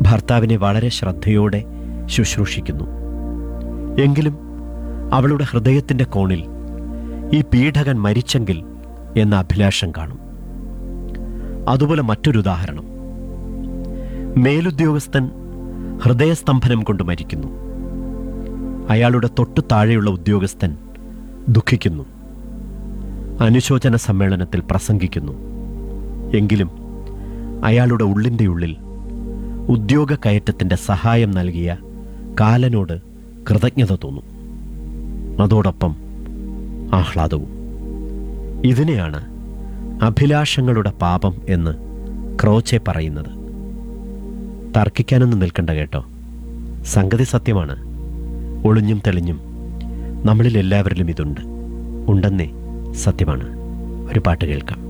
ഭർത്താവിനെ വളരെ ശ്രദ്ധയോടെ ശുശ്രൂഷിക്കുന്നു എങ്കിലും അവളുടെ ഹൃദയത്തിൻ്റെ കോണിൽ ഈ പീഡകൻ മരിച്ചെങ്കിൽ എന്ന അഭിലാഷം കാണും അതുപോലെ മറ്റൊരു ഉദാഹരണം മേലുദ്യോഗസ്ഥൻ ഹൃദയസ്തംഭനം കൊണ്ട് മരിക്കുന്നു അയാളുടെ തൊട്ടു താഴെയുള്ള ഉദ്യോഗസ്ഥൻ ദുഃഖിക്കുന്നു അനുശോചന സമ്മേളനത്തിൽ പ്രസംഗിക്കുന്നു എങ്കിലും അയാളുടെ ഉള്ളിൻ്റെ ഉള്ളിൽ ഉദ്യോഗ കയറ്റത്തിൻ്റെ സഹായം നൽകിയ കാലനോട് കൃതജ്ഞത തോന്നും അതോടൊപ്പം ആഹ്ലാദവും ഇതിനെയാണ് അഭിലാഷങ്ങളുടെ പാപം എന്ന് ക്രോച്ചെ പറയുന്നത് തർക്കിക്കാനൊന്നും നിൽക്കണ്ട കേട്ടോ സംഗതി സത്യമാണ് ഒളിഞ്ഞും തെളിഞ്ഞും നമ്മളിൽ എല്ലാവരിലും ഇതുണ്ട് ഉണ്ടെന്നേ സത്യമാണ് ഒരു പാട്ട് കേൾക്കാം